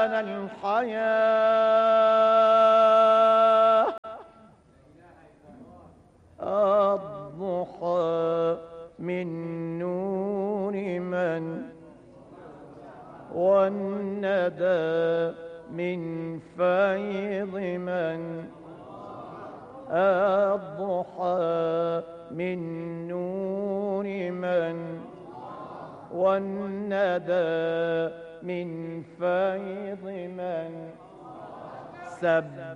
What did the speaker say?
الحياة الضحى من نور من والندى من فيض من الضحى من نور من والندى من فيض من سب